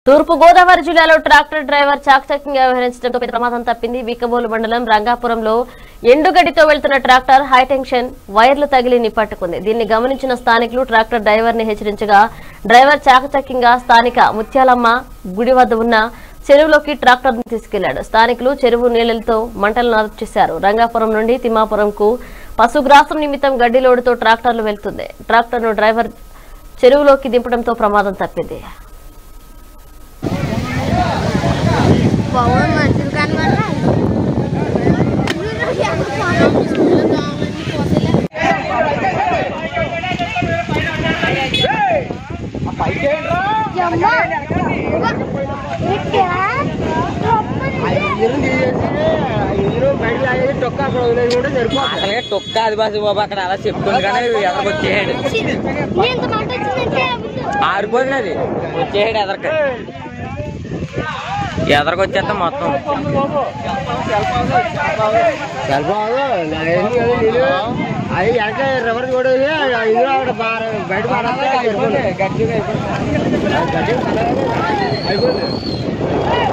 తూర్పు గోదావరి జిల్లాలో tractor driver చాకచక్యంగా వ్యవహరించడంతో పెద్ద ప్రమాదం తప్పింది వీకబోలు మండలం రంగాపురంలో ఎండుగడ్డితో వెళ్తున్న ట్రాక్టర్ హైటెన్షన్ వైర్లు తగిలి నిప్పట్టుకుంది దీన్ని గమనించిన స్థానికులు ట్రాక్టర్ డ్రైవర్ ని హెచ్చరించగా డ్రైవర్ చాకచక్యంగా స్థానిక ముత్యాలమ్మ గుడి వద్ద ఉన్న చెరువులోకి ట్రాక్టర్ ను తీసుకెళ్లాడు స్థానికులు చెరువు నీళ్లతో మంటలను అదుపు చేశారు రంగాపురం నుండి తిమ్మాపురంకు పశుగ్రాసం నిమిత్తం గడ్డి లోడుతో ట్రాక్టర్లు వెళ్తుంది ట్రాక్టర్ ను డ్రైవర్ చెరువులోకి దింపడంతో ప్రమాదం తప్పింది బాబు మనుషులు కనబడరా అసలుగా తొక్క అది బాసు బాబు అక్కడ అలా చెప్పుకుంది కానీ ఎదరికి వచ్చేసాడు ఎంత మాట వచ్చిందంటే ఆరిపోయింది అది వచ్చేసాడు ఎదరికి ఎదరికి వచ్చేస్తా మొత్తం అది వెనక రివర్స్ కూడా ఇందులో అక్కడ బయట పడాలి అయిపోయింది